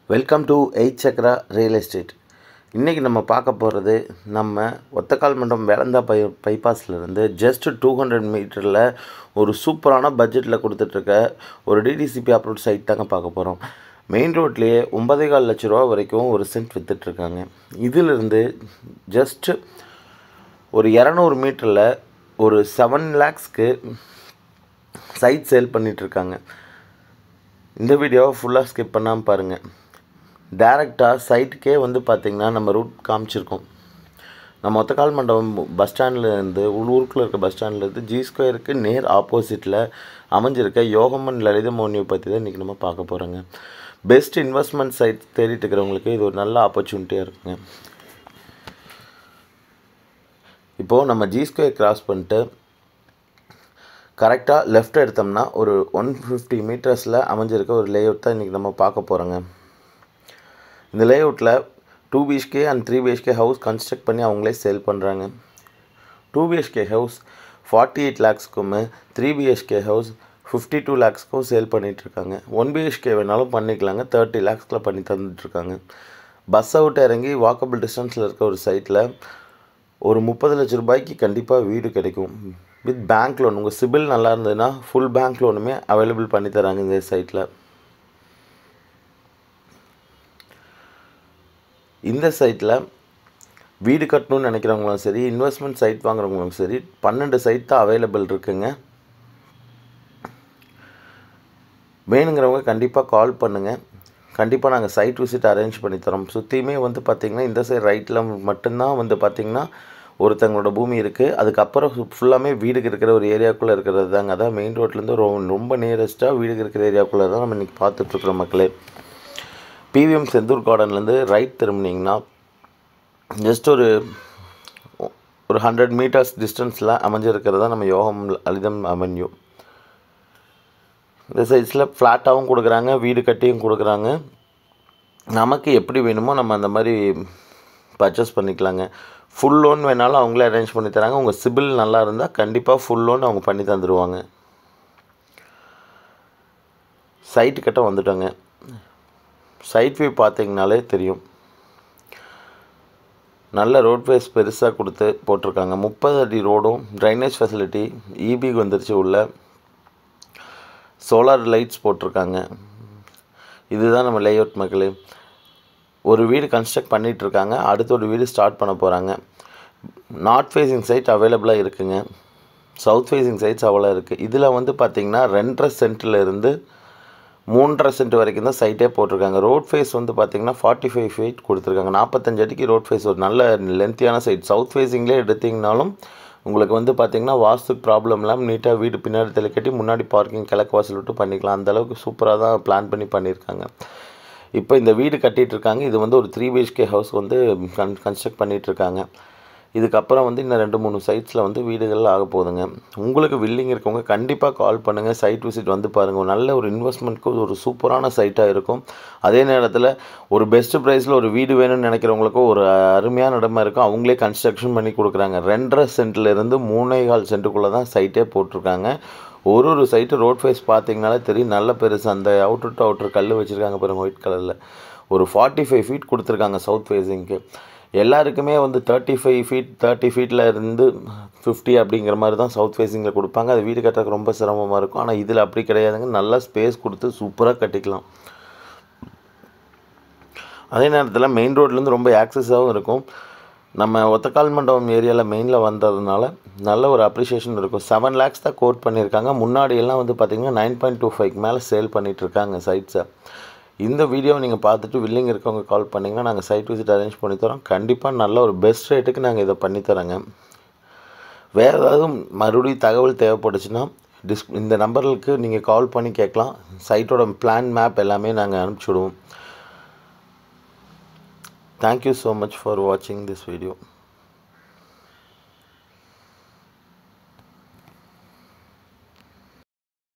welcome to eight Chakra real estate இன்றைக்கி நம்ம பார்க்க போகிறது நம்ம ஒத்தக்கால் மண்டபம் வேலந்தா பை பைபாஸ்லேருந்து ஜஸ்ட் டூ ஹண்ட்ரட் மீட்டரில் ஒரு சூப்பரான பட்ஜெட்டில் கொடுத்துட்ருக்க ஒரு டிடிசிபி அப்ரூவ் சைட் தாங்க பார்க்க போகிறோம் மெயின் ரோட்லேயே ஒன்பதே கால் லட்ச ரூபா வரைக்கும் ஒரு சென்ட் விற்றுட்ருக்காங்க இதிலிருந்து ஜஸ்ட்டு ஒரு இரநூறு மீட்டரில் ஒரு செவன் லேக்ஸ்க்கு சைட் சேல் பண்ணிகிட்ருக்காங்க இந்த வீடியோவை ஃபுல்லாக ஸ்கிப் பண்ணாமல் பாருங்கள் டேரெக்டாக சைட்டுக்கே வந்து பார்த்திங்கன்னா நம்ம ரூட் காமிச்சிருக்கோம் நம்ம ஒத்தக்கால் மண்டபம் பஸ் ஸ்டாண்ட்லேருந்து உள்ளூருக்குள்ளே இருக்க பஸ் ஸ்டாண்ட்லேருந்து ஜி ஸ்கொயருக்கு நேர் ஆப்போசிட்டில் அமைஞ்சிருக்க யோகமன் லலித மோனியை பற்றி தான் இன்றைக்கி நம்ம பார்க்க போகிறோங்க பெஸ்ட் இன்வெஸ்ட்மெண்ட் சைட் தேடிட்டு இருக்கிறவங்களுக்கு இது ஒரு நல்ல ஆப்பர்ச்சுனிட்டியாக இருக்குங்க இப்போது நம்ம ஜி ஸ்கொயர் கிராஸ் பண்ணிட்டு கரெக்டாக லெஃப்ட் எடுத்தோம்னா ஒரு ஒன் ஃபிஃப்டி மீட்டர்ஸில் அமைஞ்சிருக்க ஒரு லேஅவுட் தான் இன்றைக்கி நம்ம பார்க்க போகிறோங்க இந்த லேஅவுட்டில் two BHK and three BHK house construct பண்ணி அவங்களே சேல் பண்ணுறாங்க two BHK house forty eight லேக்ஸ்க்கும் three BHK house fifty two லேக்ஸ்க்கும் சேல் பண்ணிகிட்ருக்காங்க ஒன் பிஹெச்கே வேணாலும் பண்ணிக்கலாங்க தேர்ட்டி லேக்ஸில் பண்ணி தந்துட்டுருக்காங்க பஸ் அவுட் இறங்கி வாக்கபிள் டிஸ்டன்ஸில் இருக்க ஒரு சைட்டில் ஒரு முப்பது லட்ச ரூபாய்க்கு கண்டிப்பாக வீடு கிடைக்கும் வித் பேங்க் லோன் உங்கள் சிபில் நல்லா இருந்ததுன்னா ஃபுல் பேங்க் லோனுமே அவைலபிள் பண்ணி தராங்க இந்த சைட்டில் இந்த சைட்டில் வீடு கட்டணும்னு நினைக்கிறவங்களும் சரி இன்வெஸ்ட்மெண்ட் சைட் வாங்குறவங்களும் சரி பன்னெண்டு சைட் தான் அவைலபிள் இருக்குங்க வேணுங்கிறவங்க கண்டிப்பாக கால் பண்ணுங்கள் கண்டிப்பாக நாங்கள் சைட் விசிட் அரேஞ்ச் பண்ணி தரோம் சுற்றியுமே வந்து பார்த்திங்கன்னா இந்த சைட் ரைட்டில் மட்டும்தான் வந்து பார்த்திங்கன்னா ஒருத்தங்களோட பூமி இருக்குது அதுக்கப்புறம் ஃபுல்லாமே வீடுக்கு இருக்கிற ஒரு ஏரியாக்குள்ளே இருக்கிறது தாங்க அதான் மெயின் ரோட்லேருந்து ரொம்ப ரொம்ப நியரஸ்ட்டாக வீடுக்கு இருக்கிற ஏரியாக்குள்ளே தான் நம்ம இன்றைக்கி பார்த்துட்ருக்குறோம் மக்களே பிவிஎம் செந்தூர் கார்டன்லேருந்து ரைட் திரும்பினீங்கன்னா ஜஸ்ட் ஒரு ஒரு ஹண்ட்ரட் மீட்டர்ஸ் டிஸ்டன்ஸில் அமைஞ்சிருக்கிறது தான் நம்ம யோகம் அலிதம் அவென்யூ இந்த சைஸில் ஃப்ளாட்டாகவும் கொடுக்குறாங்க வீடு கட்டியும் கொடுக்குறாங்க நமக்கு எப்படி வேணுமோ நம்ம அந்த மாதிரி பர்ச்சேஸ் பண்ணிக்கலாங்க ஃபுல் லோன் வேணாலும் அவங்களே அரேஞ்ச் பண்ணி தராங்க உங்கள் சிபில் நல்லா இருந்தால் கண்டிப்பாக ஃபுல் லோன் அவங்க பண்ணி தந்துடுவாங்க சைட்டு கிட்ட வந்துட்டோங்க சைட் வியூ பார்த்தீங்கனாலே தெரியும் நல்ல ரோட்வேஸ் பெருசாக கொடுத்து போட்டிருக்காங்க முப்பது அடி ரோடும் ட்ரைனேஜ் ஃபெசிலிட்டி இபி வந்துருச்சு உள்ள சோலார் லைட்ஸ் போட்டிருக்காங்க இதுதான் நம்ம லேஅவுட் மக்களே ஒரு வீடு கன்ஸ்ட்ரக்ட் பண்ணிகிட்ருக்காங்க அடுத்த ஒரு வீடு ஸ்டார்ட் பண்ண போகிறாங்க நார்த் ஃபேஸிங் சைட் அவைலபிளாக இருக்குங்க சவுத் ஃபேஸிங் சைட்ஸ் அவ்வளோ இருக்குது இதில் வந்து பார்த்திங்கன்னா ரெண்டரை சென்ட்டில் இருந்து மூன்றரை சென்ட் வரைக்கும் தான் சைட்டே போட்டிருக்காங்க ரோட் ஃபேஸ் வந்து பார்த்திங்கன்னா ஃபார்ட்டி ஃபைவ் ஃபீட் கொடுத்துருக்காங்க நாற்பத்தஞ்சு அடிக்கு ரோட் ஃபேஸ் ஒரு நல்ல லென்த்தியான சைட் சவுத் ஃபேஸிங்லேயே எடுத்திங்கனாலும் உங்களுக்கு வந்து பார்த்திங்கன்னா வாஸ்து ப்ராப்ளம் இல்லாமல் நீட்டாக வீடு பின்னாடி தலை கட்டி முன்னாடி பார்க்கிங் கிழக்கு வாசல் விட்டு பண்ணிக்கலாம் அந்தளவுக்கு சூப்பராக தான் பிளான் பண்ணி பண்ணியிருக்காங்க இப்போ இந்த வீடு கட்டிகிட்டு இருக்காங்க இது வந்து ஒரு த்ரீ பிஹெச்கே ஹவுஸ் வந்து கன் கன்ஸ்ட்ரக்ட் பண்ணிகிட்ருக்காங்க இதுக்கப்புறம் வந்து இன்னும் ரெண்டு மூணு சைட்ஸில் வந்து வீடுகள் ஆக போகுதுங்க உங்களுக்கு வில்லிங் இருக்கவங்க கண்டிப்பாக கால் பண்ணுங்கள் சைட் விசிட் வந்து பாருங்கள் நல்ல ஒரு இன்வெஸ்ட்மெண்ட்க்கு ஒரு சூப்பரான சைட்டாக இருக்கும் அதே நேரத்தில் ஒரு பெஸ்ட் ப்ரைஸில் ஒரு வீடு வேணும்னு நினைக்கிறவங்களுக்கும் ஒரு அருமையான இடமா இருக்கும் அவங்களே கன்ஸ்ட்ரக்ஷன் பண்ணி கொடுக்குறாங்க ரெண்டரை சென்ட்லேருந்து மூணே கால் சென்ட்டுக்குள்ளே தான் சைட்டே போட்டிருக்காங்க ஒரு ஒரு சைட்டு ரோட் ஃபேஸ் பார்த்தீங்கனாலே தெரியும் நல்ல பெருசு அந்த அவுட்ரு டு அவுட்ரு கல் வச்சுருக்காங்க பாருங்கள் ஒயிட் கலரில் ஒரு ஃபார்ட்டி ஃபைவ் ஃபீட் கொடுத்துருக்காங்க சவுத் ஃபேஸிங்க்கு எல்லாருக்குமே வந்து தேர்ட்டி ஃபைவ் ஃபீட் தேர்ட்டி ஃபீட்டில் இருந்து ஃபிஃப்டி அப்படிங்கிற மாதிரி தான் சவுத் ஃபேஸிங்கில் கொடுப்பாங்க அது வீடு கட்டுறதுக்கு ரொம்ப சிரமமாக இருக்கும் ஆனால் இதில் அப்படி கிடையாதுங்க நல்லா ஸ்பேஸ் கொடுத்து சூப்பராக கட்டிக்கலாம் அதே நேரத்தில் மெயின் ரோட்லேருந்து ரொம்ப ஆக்சஸாகவும் இருக்கும் நம்ம ஒத்தக்கால் மண்டபம் ஏரியாவில் மெயினில் வந்ததுனால நல்ல ஒரு அப்ரிஷியேஷன் இருக்கும் செவன் லேக்ஸ் தான் கோட் பண்ணியிருக்காங்க முன்னாடி எல்லாம் வந்து பார்த்திங்கன்னா நைன் பாயிண்ட் டூ ஃபைவ் மேலே சேல் பண்ணிகிட்ருக்காங்க சைட்ஸை இந்த வீடியோவை நீங்கள் பார்த்துட்டு வில்லிங் இருக்கவங்க கால் பண்ணிங்கன்னா நாங்கள் சைட் விசிட் அரேஞ்ச் பண்ணி தரோம் கண்டிப்பாக நல்ல ஒரு பெஸ்ட் ரேட்டுக்கு நாங்கள் இதை பண்ணித்தரோங்க வேறு ஏதாவது மறுபடியும் தகவல் தேவைப்பட்டுச்சுன்னா டிஸ் இந்த நம்பர்களுக்கு நீங்கள் கால் பண்ணி கேட்கலாம் சைட்டோட பிளான் மேப் எல்லாமே நாங்கள் அனுப்பிச்சி விடுவோம் தேங்க்யூ ஸோ மச் ஃபார் வாட்சிங் திஸ் வீடியோ